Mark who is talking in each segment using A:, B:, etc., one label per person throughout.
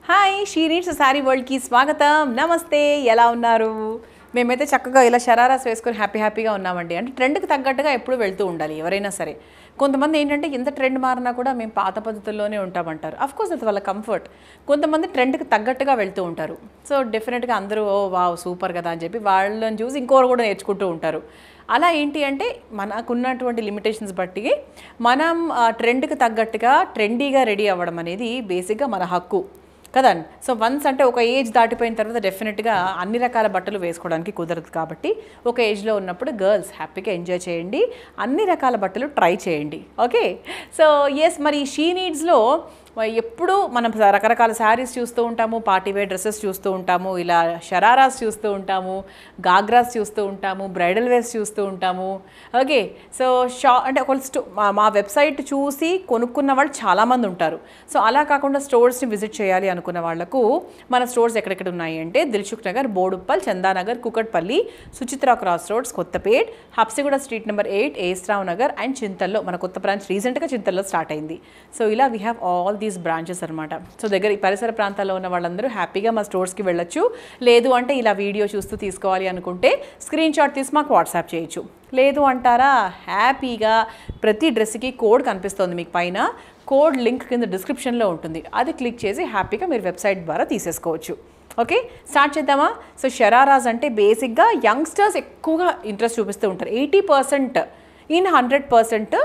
A: hi she needs saree వరల్డ్కి స్వాగతం నమస్తే ఎలా ఉన్నారు మేమైతే చక్కగా ఇలా షరారాస్ వేసుకొని హ్యాపీ హ్యాపీగా ఉన్నామండి అంటే ట్రెండ్కి తగ్గట్టుగా ఎప్పుడు వెళ్తూ ఉండాలి ఎవరైనా సరే కొంతమంది ఏంటంటే ఎంత ట్రెండ్ మారినా కూడా మేము పాత పద్ధతుల్లోనే ఉంటామంటారు అఫ్ కోర్స్ అది వాళ్ళ కంఫర్ట్ కొంతమంది ట్రెండ్కి తగ్గట్టుగా వెళ్తూ ఉంటారు సో డెఫినెట్గా అందరూ ఓ వావ్ సూపర్ కదా అని చెప్పి వాళ్ళని చూసి ఇంకోరు కూడా నేర్చుకుంటూ ఉంటారు అలా ఏంటి అంటే మనకున్నటువంటి లిమిటేషన్స్ బట్టి మనం ఆ ట్రెండ్కి తగ్గట్టుగా ట్రెండీగా రెడీ అవ్వడం అనేది బేసిక్గా మన హక్కు కదా సో వన్స్ అంటే ఒక ఏజ్ దాటిపోయిన తర్వాత డెఫినెట్గా అన్ని రకాల బట్టలు వేసుకోవడానికి కుదరదు కాబట్టి ఒక ఏజ్లో ఉన్నప్పుడు గర్ల్స్ హ్యాపీగా ఎంజాయ్ చేయండి అన్ని రకాల బట్టలు ట్రై చేయండి ఓకే సో ఎస్ మరి షీ నీడ్స్లో ఎప్పుడు మనం రకరకాల శారీస్ చూస్తూ ఉంటాము పార్టీ వేర్ డ్రెస్సెస్ చూస్తూ ఉంటాము ఇలా షరారాస్ చూస్తూ ఉంటాము గాగ్రాస్ చూస్తూ ఉంటాము బ్రైడల్ వేర్స్ చూస్తూ ఉంటాము ఓకే సో షా అంటే ఒక స్టో మా- మా వెబ్సైట్ చూసి కొనుక్కున్న వాళ్ళు చాలామంది ఉంటారు సో అలా కాకుండా స్టోర్స్ని విజిట్ చేయాలి అనుకున్న వాళ్ళకు మన స్టోర్స్ ఎక్కడెక్కడ ఉన్నాయి అంటే Dilsukh Nagar Boduppal Chandanagar Kukatpally Suchitra cross roads Kothapet Habsiguda street number eight S R Nagar and చింతల్లో మన కొత్త బ్రాంచ్ రీసెంట్గా చింతల్లో స్టార్ట్ అయింది సో ఇలా we have all these branches అనమాట సో దగ్గర ఈ పరిసర ప్రాంతాల్లో ఉన్న వాళ్ళందరూ హ్యాపీగా మా స్టోర్స్కి వెళ్ళొచ్చు లేదు అంటే ఇలా వీడియో చూస్తూ తీసుకోవాలి అనుకుంటే స్క్రీన్ షాట్ తీసి మాకు వాట్సాప్ చేయొచ్చు లేదు అంటారా హ్యాపీగా ప్రతి డ్రెస్కి కోడ్ కనిపిస్తుంది మీకు పైన కోడ్ లింక్ కింద డిస్క్రిప్షన్లో ఉంటుంది అది క్లిక్ చేసి హ్యాపీగా మీరు వెబ్సైట్ ద్వారా తీసేసుకోవచ్చు ఓకే స్టార్ట్ చేద్దామా సో షరారాజ్ అంటే బేసిక్గా యంగ్స్టర్స్ ఎక్కువగా ఇంట్రెస్ట్ చూపిస్తూ ఉంటారు eighty percent in hundred percent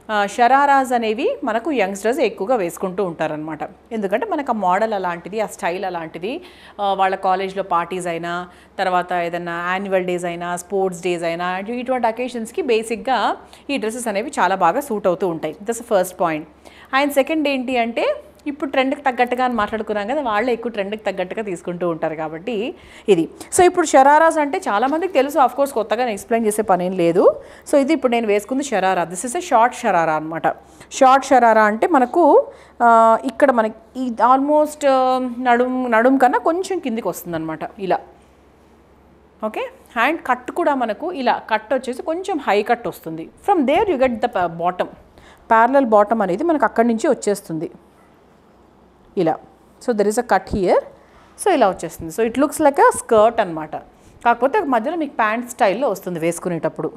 A: shararas అనేవి మనకు యంగ్స్టర్స్ ఎక్కువగా వేసుకుంటూ ఉంటారనమాట ఎందుకంటే మనకు ఆ మోడల్ అలాంటిది ఆ స్టైల్ అలాంటిది ఆ, వాళ్ళ కాలేజ్లో పార్టీస్ అయినా తర్వాత ఏదైనా యాన్యువల్ డేస్ అయినా స్పోర్ట్స్ డేస్ అయినా ఇటువంటి అకేషన్స్కి బేసిక్గా ఈ డ్రెస్సెస్ అనేవి చాలా బాగా సూట్ అవుతూ ఉంటాయి that's first point and second ఏంటి అంటే ఇప్పుడు ట్రెండ్కి తగ్గట్టుగా అని మాట్లాడుకున్నాం కదా వాళ్ళే ఎక్కువ ట్రెండ్కి తగ్గట్టుగా తీసుకుంటూ ఉంటారు కాబట్టి ఇది సో ఇప్పుడు షరారాస్ అంటే చాలామందికి తెలుసు ఆఫ్ కోర్స్ కొత్తగా ఎక్స్ప్లెయిన్ చేసే పని ఏం లేదు సో ఇది ఇప్పుడు నేను వేసుకుంది sharara this is a short sharara అనమాట షార్ట్ షరారా అంటే మనకు ఆ, ఇక్కడ మనకి ఈ ఆల్మోస్ట్ నడుం నడుం కన్నా కొంచెం కిందికి వస్తుందన్నమాట ఇలా ఓకే హ్యాండ్ కట్ కూడా మనకు ఇలా కట్ వచ్చేసి కొంచెం హై కట్ వస్తుంది from there you get the bottom parallel bottom అనేది మనకు అక్కడి నుంచి వచ్చేస్తుంది ఇలా so there is a cut here so ఇలా వచ్చేస్తుంది so it looks like a skirt అనమాట కాకపోతే మధ్యలో మీకు ప్యాంట్ స్టైల్లో వస్తుంది వేసుకునేటప్పుడు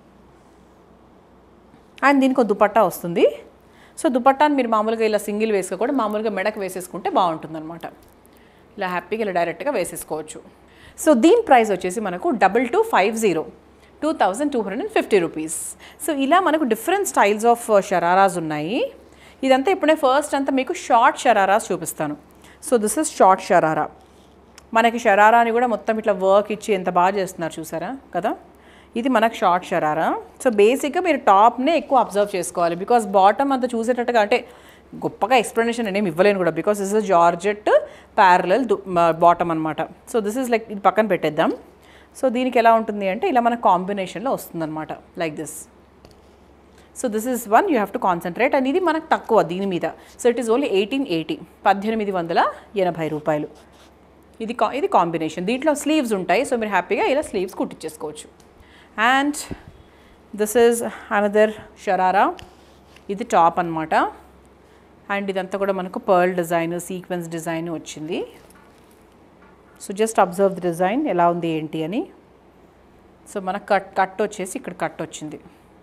A: అండ్ దీనికి ఒక దుపట్టా వస్తుంది సో దుపట్టాని మీరు మామూలుగా ఇలా సింగిల్ వేసుకోకూడదు మామూలుగా మెడకు వేసేసుకుంటే బాగుంటుంది అనమాట ఇలా హ్యాపీగా ఇలా డైరెక్ట్గా వేసేసుకోవచ్చు సో దీని ప్రైస్ వచ్చేసి మనకు double two five zero two thousand two hundred and fifty rupees so ఇలా మనకు డిఫరెంట్ స్టైల్స్ ఆఫ్ షరారాస్ ఉన్నాయి ఇదంతా ఇప్పుడే ఫస్ట్ అంతా మీకు షార్ట్ షరారాస్ చూపిస్తాను so this is short sharara మనకి షరారా అని కూడా మొత్తం ఇట్లా వర్క్ ఇచ్చి ఎంత బాగా చేస్తున్నారు చూసారా కదా ఇది మనకు షార్ట్ షరారా సో బేసిక్గా మీరు టాప్నే ఎక్కువ అబ్జర్వ్ చేసుకోవాలి బికాస్ బాటమ్ అంతా చూసేటట్టుగా అంటే గొప్పగా ఎక్స్ప్లెనేషన్ నేనేమి ఇవ్వలేను కూడా because this is georgette parallel bottom అనమాట సో దిస్ ఇస్ లైక్ ఇది పక్కన పెట్టేద్దాం సో దీనికి ఎలా ఉంటుంది అంటే ఇలా మన కాంబినేషన్లో వస్తుందన్నమాట like this so this is one you have to concentrate and ఇది మనకు తక్కువ దీని మీద so it is only eighteen eighty పద్దెనిమిది వందల ఎనభై రూపాయలు ఇది కా ఇది కాంబినేషన్ దీంట్లో స్లీవ్స్ ఉంటాయి సో మీరు హ్యాపీగా ఇలా స్లీవ్స్ కుట్టించేసుకోవచ్చు and this is another sharara ఇది టాప్ అన్నమాట అండ్ ఇదంతా కూడా మనకు పర్ల్ డిజైన్ సీక్వెన్స్ డిజైన్ వచ్చింది so just observe the design ఎలా ఉంది ఏంటి అని సో మనకు కట్ కట్ వచ్చేసి ఇక్కడ కట్ వచ్చింది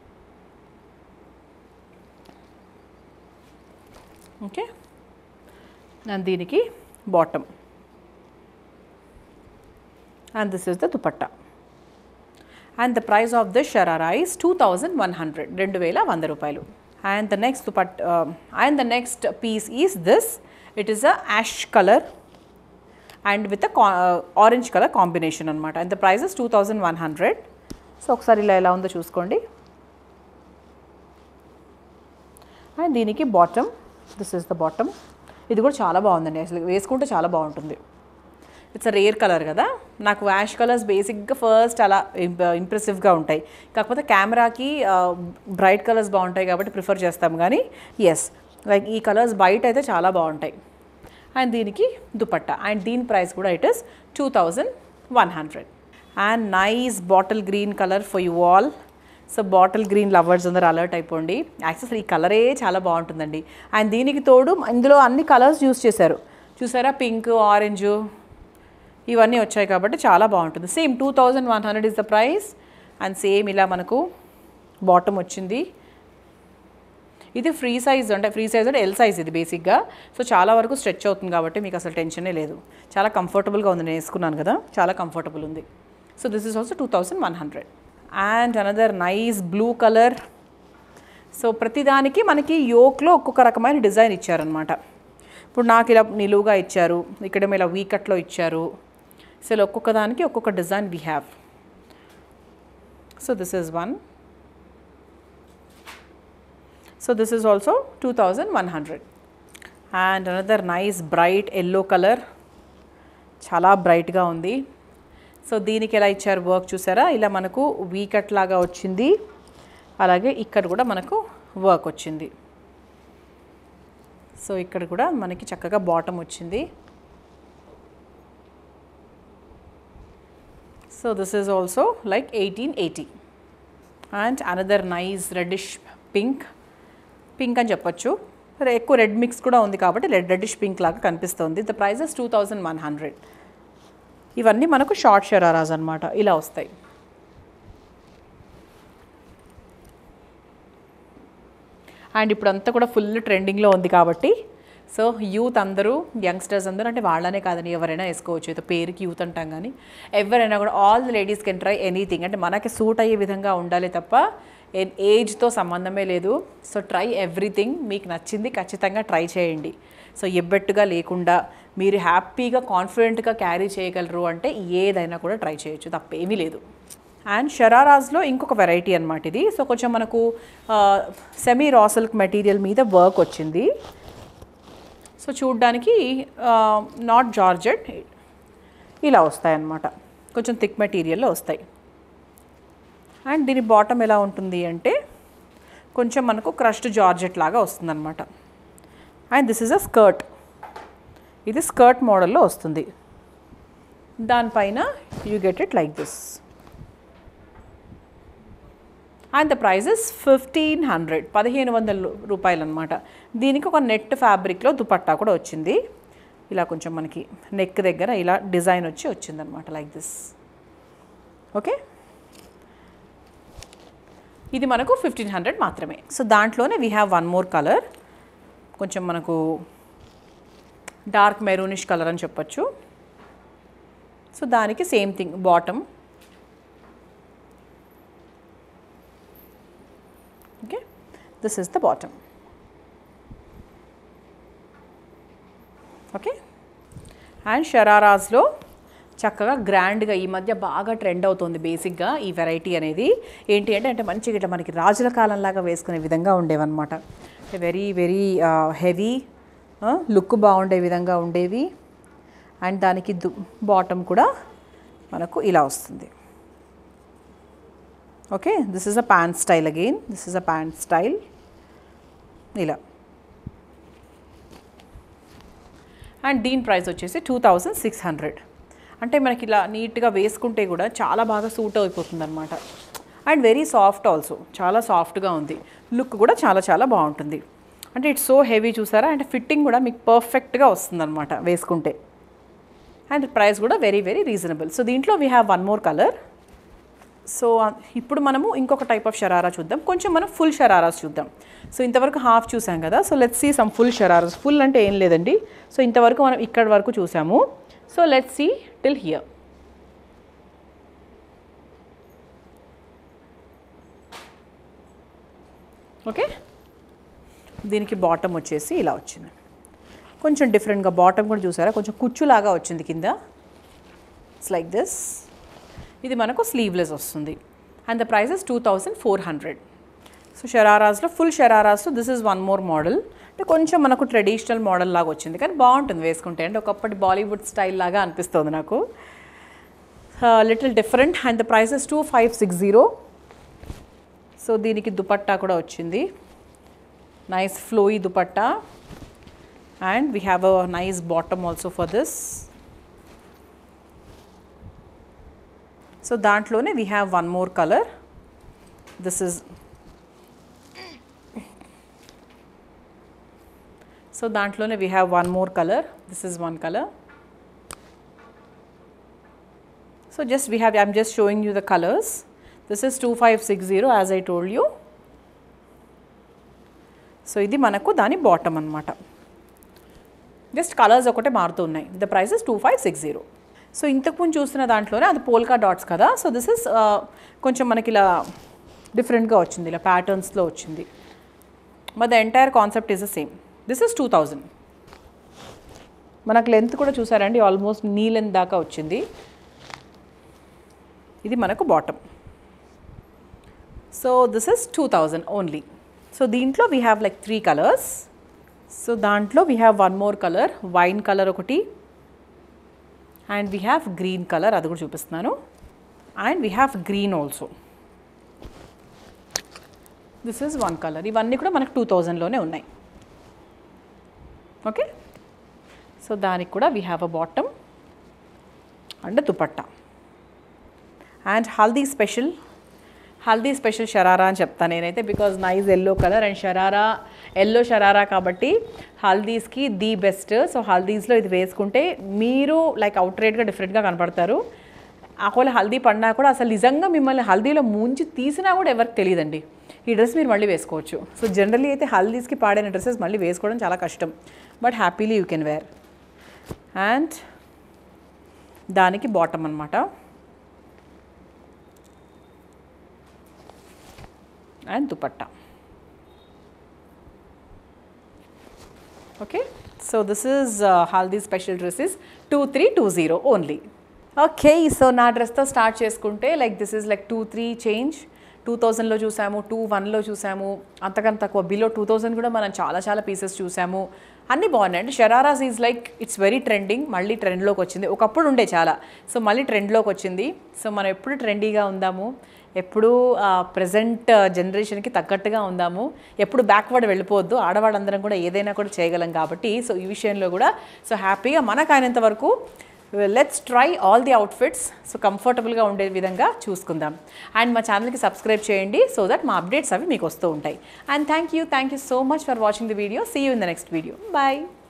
A: ఓకే అండ్ దీనికి bottom and this is the dupatta and the price of the sharara is two thousand one hundred రెండు వేల వంద రూపాయలు and the next dupatta and the next piece is this it is a ash colour and with orange colour combination అనమాట and the price is two thousand one hundred so ఒకసారి ఇలా ఎలా ఉందో చూసుకోండి అండ్ దీనికి bottom this is the bottom ఇది కూడా చాలా బాగుందండి అసలు వేసుకుంటే చాలా బాగుంటుంది ఇట్స్ అ రేర్ కలర్ కదా నాకు యాష్ కలర్స్ బేసిక్గా ఫస్ట్ అలా ఇంప్రెసివ్గా ఉంటాయి కాకపోతే కెమెరాకి బ్రైట్ కలర్స్ బాగుంటాయి కాబట్టి ప్రిఫర్ చేస్తాం కానీ ఎస్ లైక్ ఈ కలర్స్ బయట అయితే చాలా బాగుంటాయి అండ్ దీనికి దుపట్టా అండ్ దీని ప్రైస్ కూడా it is two thousand one hundred and nice bottle green colour for you all so bottle green lovers అందరు అలర్ట్ అయిపోండి యాక్చువల్ ఈ కలరే చాలా బాగుంటుందండి అండ్ దీనికి తోడు ఇందులో అన్ని కలర్స్ యూస్ చేశారు చూసారా పింక్ ఆరెంజ్ ఇవన్నీ వచ్చాయి కాబట్టి చాలా బాగుంటుంది same two thousand one hundred is the price and same ఇలా మనకు బాటమ్ వచ్చింది ఇది ఫ్రీ సైజ్ అంటే ఫ్రీ సైజ్ అంటే ఎల్ సైజ్ ఇది బేసిక్గా సో చాలా వరకు స్ట్రెచ్ అవుతుంది కాబట్టి మీకు అసలు టెన్షనే లేదు చాలా కంఫర్టబుల్గా ఉంది నేను వేసుకున్నాను కదా చాలా కంఫర్టబుల్ ఉంది so this is also two thousand one hundred and another nice blue colour so ప్రతిదానికి మనకి యోక్లో ఒక్కొక్క రకమైన డిజైన్ ఇచ్చారనమాట ఇప్పుడు నాకు ఇలా నిలువుగా ఇచ్చారు ఇక్కడేమో ఇలా వీకట్లో ఇచ్చారు సో ఇలా ఒక్కొక్క దానికి ఒక్కొక్క design we have so this is one so this is also two thousand one hundred and another nice bright yellow colour చాలా బ్రైట్గా ఉంది సో దీనికి ఎలా ఇచ్చారు వర్క్ చూసారా ఇలా మనకు వీకట్ లాగా వచ్చింది అలాగే ఇక్కడ కూడా మనకు వర్క్ వచ్చింది సో ఇక్కడ కూడా మనకి చక్కగా బాటమ్ వచ్చింది so this is also like eighteen eighty and another nice reddish pink pink అని చెప్పొచ్చు మరి ఎక్కువ రెడ్ మిక్స్ కూడా ఉంది కాబట్టి రెడ్ రెడ్డిష్ పింక్ లాగా కనిపిస్తుంది the prices two thousand one hundred ఇవన్నీ మనకు షార్ట్ షరారాస్ అనమాట ఇలా వస్తాయి అండ్ ఇప్పుడు అంతా కూడా ఫుల్ ట్రెండింగ్లో ఉంది కాబట్టి సో యూత్ అందరూ యంగ్స్టర్స్ అందరూ అంటే వాళ్ళనే కాదని ఎవరైనా వేసుకోవచ్చు అయితే పేరుకి యూత్ అంటాం కానీ ఎవరైనా కూడా all the ladies can try anything అంటే మనకి సూట్ అయ్యే విధంగా ఉండాలి తప్ప ఏజ్తో సంబంధమే లేదు సో ట్రై ఎవ్రీథింగ్ మీకు నచ్చింది ఖచ్చితంగా ట్రై చేయండి సో ఎబ్బెట్టుగా లేకుండా మీరు హ్యాపీగా కాన్ఫిడెంట్గా క్యారీ చేయగలరు అంటే ఏదైనా కూడా ట్రై చేయొచ్చు తప్పేమీ లేదు అండ్ షరారాజ్లో ఇంకొక వెరైటీ అనమాట ఇది సో కొంచెం మనకు సెమీ రా సిల్క్ మెటీరియల్ మీద వర్క్ వచ్చింది సో చూడ్డానికి నాట్ జార్జెట్ ఇలా వస్తాయన్నమాట కొంచెం థిక్ మెటీరియల్లో వస్తాయి అండ్ దీని బాటమ్ ఎలా ఉంటుంది అంటే కొంచెం మనకు క్రష్డ్ జార్జెట్ లాగా వస్తుందన్నమాట and this is a skirt ఇది స్కర్ట్ మోడల్లో వస్తుంది దానిపైన you get it like this and the prices fifteen hundred పదిహేను వందల రూపాయలు అనమాట దీనికి ఒక నెట్ ఫ్యాబ్రిక్లో దుపట్టా కూడా వచ్చింది ఇలా కొంచెం మనకి నెక్ దగ్గర ఇలా డిజైన్ వచ్చి వచ్చిందనమాట లైక్ దిస్ ఓకే ఇది మనకు ఫిఫ్టీన్ హండ్రెడ్ మాత్రమే సో దాంట్లోనే we have one more colour కొంచెం మనకు డార్క్ మెరూనిష్ కలర్ అని చెప్పొచ్చు సో దానికి same thing bottom okay this is the bottom okay and షరారాస్లో చక్కగా గ్రాండ్గా ఈ మధ్య బాగా ట్రెండ్ అవుతుంది బేసిక్గా ఈ వెరైటీ అనేది ఏంటి అంటే అంటే మంచిగా ఇట్లా మనకి రాజుల కాలంలాగా వేసుకునే విధంగా ఉండేవన్నమాట వెరీ వెరీ హెవీ లుక్ బాగుండే విధంగా ఉండేవి అండ్ దానికి దు బాటమ్ కూడా మనకు ఇలా వస్తుంది okay this is a pant style again this is a pant style ఇలా అండ్ దీని ప్రైస్ వచ్చేసి టూ థౌజండ్ సిక్స్ హండ్రెడ్ అంటే మనకి ఇలా నీట్గా వేసుకుంటే కూడా చాలా బాగా సూట్ అయిపోతుంది అనమాట అండ్ వెరీ సాఫ్ట్ ఆల్సో చాలా సాఫ్ట్గా ఉంది లుక్ కూడా చాలా చాలా బాగుంటుంది అంటే ఇట్స్ సో హెవీ చూసారా అంటే ఫిట్టింగ్ కూడా మీకు పర్ఫెక్ట్గా వస్తుంది అనమాట వేసుకుంటే అండ్ ప్రైస్ కూడా వెరీ వెరీ రీజనబుల్ సో దీంట్లో we have one more colour so ఇప్పుడు మనము ఇంకొక టైప్ ఆఫ్ షరారా చూద్దాం కొంచెం మనం ఫుల్ షరారాస్ చూద్దాం సో ఇంతవరకు హాఫ్ చూసాం కదా so let's see some full shararas full అంటే ఏం లేదండి సో ఇంతవరకు మనం ఇక్కడ వరకు చూసాము so let's see till here okay దీనికి బాటమ్ వచ్చేసి ఇలా వచ్చింది కొంచెం డిఫరెంట్గా బాటమ్ కూడా చూసారా కొంచెం కుచ్చులాగా వచ్చింది కింద ఇట్స్ లైక్ దిస్ ఇది మనకు స్లీవ్లెస్ వస్తుంది and the prices two thousand four hundred so షరారాస్లో full shararas this is one more model అంటే కొంచెం మనకు ట్రెడిషనల్ మోడల్ లాగా వచ్చింది కానీ బాగుంటుంది వేసుకుంటే అంటే ఒకప్పటి బాలీవుడ్ స్టైల్ లాగా అనిపిస్తుంది నాకు little different and the prices two five six zero so దీనికి దుపట్టా కూడా వచ్చింది nice flowy dupatta and we have a nice bottom also for this so దాంట్లోనే we have one more colour this is so దాంట్లోనే we have one more colour this is one colour so just we have I'm just showing you the colours this is two five six zero as I told you so ఇది మనకు దాని bottom అనమాట just colours ఒకటే మారుతూ ఉన్నాయి the price is two five six zero so ఇంతకుముందు చూస్తున్న దాంట్లోనే అది పోల్కా డాట్స్ కదా సో దిస్ ఇస్ కొంచెం మనకి ఇలా డిఫరెంట్గా వచ్చింది ఇలా ప్యాటర్న్స్లో వచ్చింది but the entire concept is the same this is two thousand మనకు లెంత్ కూడా చూసారండి ఆల్మోస్ట్ నీ లెంత్ దాకా వచ్చింది ఇది మనకు bottom so this is two thousand only so దీంట్లో we have like three colours so దాంట్లో we have one more colour wine colour ఒకటి and we have green colour అది కూడా చూపిస్తున్నాను and we have green also this is one colour ఇవన్నీ కూడా మనకు two థౌజండ్లోనే ఉన్నాయి ఓకే సో దానికి కూడా we have a bottom and dupatta and haldi special haldi special sharara అని చెప్తాను నేనైతే because nice yellow colour and sharara yellow sharara కాబట్టి హల్దీస్కి ది బెస్ట్ సో హల్దీస్లో ఇది వేసుకుంటే మీరు లైక్ అవుట్ రేట్గా డిఫరెంట్గా కనపడతారు ఒకవేళ హల్దీ పడినా కూడా అసలు నిజంగా మిమ్మల్ని హల్దీలో ముంచి తీసినా కూడా ఎవరికి తెలియదండి ఈ డ్రెస్ మీరు మళ్ళీ వేసుకోవచ్చు సో జనరల్లీ అయితే హల్దీస్కి పాడైన డ్రెస్సెస్ మళ్ళీ వేసుకోవడం చాలా కష్టం but happily you can wear and దానికి బాటమ్ అనమాట and dupatta okay so this is haldi special dresses two three two zero only okay so నా డ్రెస్తో స్టార్ట్ చేసుకుంటే like this is like two three change two థౌజండ్లో చూసాము టూ వన్లో చూసాము అంతకన్నా తక్కువ బిలో టూ థౌజండ్ కూడా మనం చాలా చాలా పీసెస్ చూసాము అన్నీ బాగున్నాయి అంటే shararas is like it's very trending మళ్ళీ ట్రెండ్లోకి వచ్చింది ఒకప్పుడు ఉండే చాలా సో మళ్ళీ ట్రెండ్లోకి వచ్చింది సో మనం ఎప్పుడు ట్రెండీగా ఉందాము ఎప్పుడు ప్రజెంట్ జనరేషన్కి తగ్గట్టుగా ఉందాము ఎప్పుడు బ్యాక్వర్డ్ వెళ్ళిపోవద్దు ఆడవాళ్ళందరం కూడా ఏదైనా కూడా చేయగలం కాబట్టి సో ఈ విషయంలో కూడా సో హ్యాపీగా మనకు అయినంత వరకు let's try all the outfits so కంఫర్టబుల్గా ఉండే విధంగా చూసుకుందాం అండ్ మా ఛానల్కి సబ్స్క్రైబ్ చేయండి సో దట్ మా అప్డేట్స్ అవి మీకు వస్తూ ఉంటాయి and thank you thank you so much for watching the video see you in the next video bye